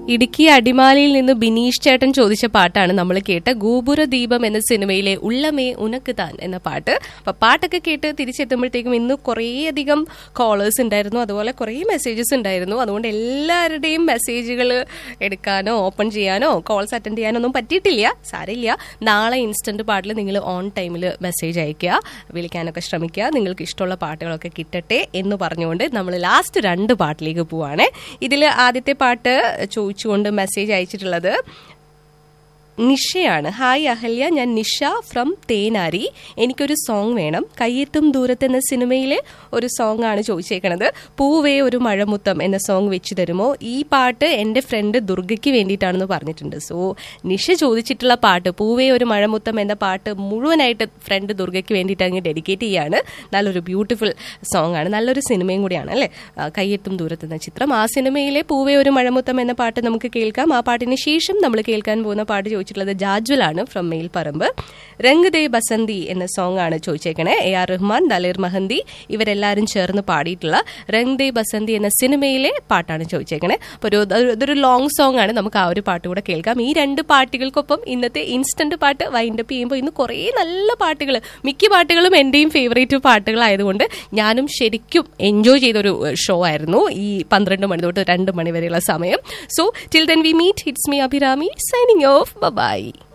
ഇടുക്കി അടിമാലിയിൽ നിന്ന് ബിനീഷ് ചേട്ടൻ ചോദിച്ച പാട്ടാണ് നമ്മൾ കേട്ട ഗോപുര ദീപം എന്ന സിനിമയിലെ ഉള്ളമേ ഉനക്ക് താൻ എന്ന പാട്ട് അപ്പൊ പാട്ടൊക്കെ കേട്ട് തിരിച്ചെത്തുമ്പോഴത്തേക്കും ഇന്ന് കുറേയധികം കോളേഴ്സ് ഉണ്ടായിരുന്നു അതുപോലെ കുറേ മെസ്സേജസ് ഉണ്ടായിരുന്നു അതുകൊണ്ട് എല്ലാവരുടെയും മെസ്സേജുകൾ എടുക്കാനോ ഓപ്പൺ ചെയ്യാനോ കോൾസ് അറ്റൻഡ് ചെയ്യാനോ ഒന്നും പറ്റിയിട്ടില്ല സാരമില്ല നാളെ ഇൻസ്റ്റന്റ് പാട്ടിൽ നിങ്ങൾ ഓൺ ടൈമിൽ മെസ്സേജ് അയക്കുക വിളിക്കാനൊക്കെ ശ്രമിക്കുക നിങ്ങൾക്ക് ഇഷ്ടമുള്ള പാട്ടുകളൊക്കെ കിട്ടട്ടെ എന്ന് പറഞ്ഞുകൊണ്ട് നമ്മൾ ലാസ്റ്റ് രണ്ട് പാട്ടിലേക്ക് പോവാണ് ഇതിൽ ആദ്യത്തെ പാട്ട് ചോദിച്ചുകൊണ്ട് മെസ്സേജ് അയച്ചിട്ടുള്ളത് നിഷയാണ് ഹായ് അഹല്യ ഞാൻ നിഷ ഫ്രം തേനാരി എനിക്കൊരു സോങ് വേണം കയ്യെത്തും ദൂരത്ത് എന്ന സിനിമയിലെ ഒരു സോങ് ആണ് ചോദിച്ചേക്കണത് പൂവേ ഒരു മഴമുത്തം എന്ന സോങ് വെച്ച് തരുമോ ഈ പാട്ട് എൻ്റെ ഫ്രണ്ട് ദുർഗയ്ക്ക് വേണ്ടിയിട്ടാണെന്ന് പറഞ്ഞിട്ടുണ്ട് സോ നിഷ ചോദിച്ചിട്ടുള്ള പാട്ട് പൂവേ ഒരു മഴമുത്തം എന്ന പാട്ട് മുഴുവനായിട്ട് ഫ്രണ്ട് ദുർഗയ്ക്ക് വേണ്ടിയിട്ട് അങ്ങ് ഡെഡിക്കേറ്റ് ചെയ്യാണ് നല്ലൊരു ബ്യൂട്ടിഫുൾ സോങ് ആണ് നല്ലൊരു സിനിമയും കൂടിയാണ് അല്ലേ ആ, കയ്യെത്തും ദൂരത്ത് എന്ന ചിത്രം ആ സിനിമയിലെ പൂവേ ഒരു മഴമുത്തം എന്ന പാട്ട് നമുക്ക് കേൾക്കാം ആ പാട്ടിന് ശേഷം നമ്മൾ കേൾക്കാൻ പോകുന്ന പാട്ട് ചോദിച്ചിട്ടുള്ളത് ജാജ്വലാണ് ഫ്രം മെയിൽപറമ്പ് രംഗ് ദേ ബസന്തി എന്ന സോങ് ആണ് ചോദിച്ചേക്കണേ എ ആർ റഹ്മാൻ ദലീർ മഹന്തി ഇവരെല്ലാവരും ചേർന്ന് പാടിയിട്ടുള്ള രംഗ് ദേ ബസന്തി എന്ന സിനിമയിലെ പാട്ടാണ് ചോദിച്ചേക്കണേ അപ്പോൾ ഒരു ഒരു- ഇതൊരു ലോങ് സോങ് ആണ് നമുക്ക് ആ ഒരു പാട്ട് കൂടെ കേൾക്കാം ഈ രണ്ട് പാട്ടുകൾക്കൊപ്പം ഇന്നത്തെ ഇൻസ്റ്റന്റ് പാട്ട് വൈൻഡപ്പ് ചെയ്യുമ്പോൾ ഇന്ന് കുറേ നല്ല പാട്ടുകൾ മിക്ക പാട്ടുകളും എന്റെയും ഫേവറേറ്റ് പാട്ടുകളായതുകൊണ്ട് ഞാനും ശരിക്കും എൻജോയ് ചെയ്തൊരു ഷോ ആയിരുന്നു ഈ പന്ത്രണ്ട് മണി തൊട്ട് രണ്ട് മണി വരെയുള്ള സമയം so till then we meet hits me Abhirami signing off by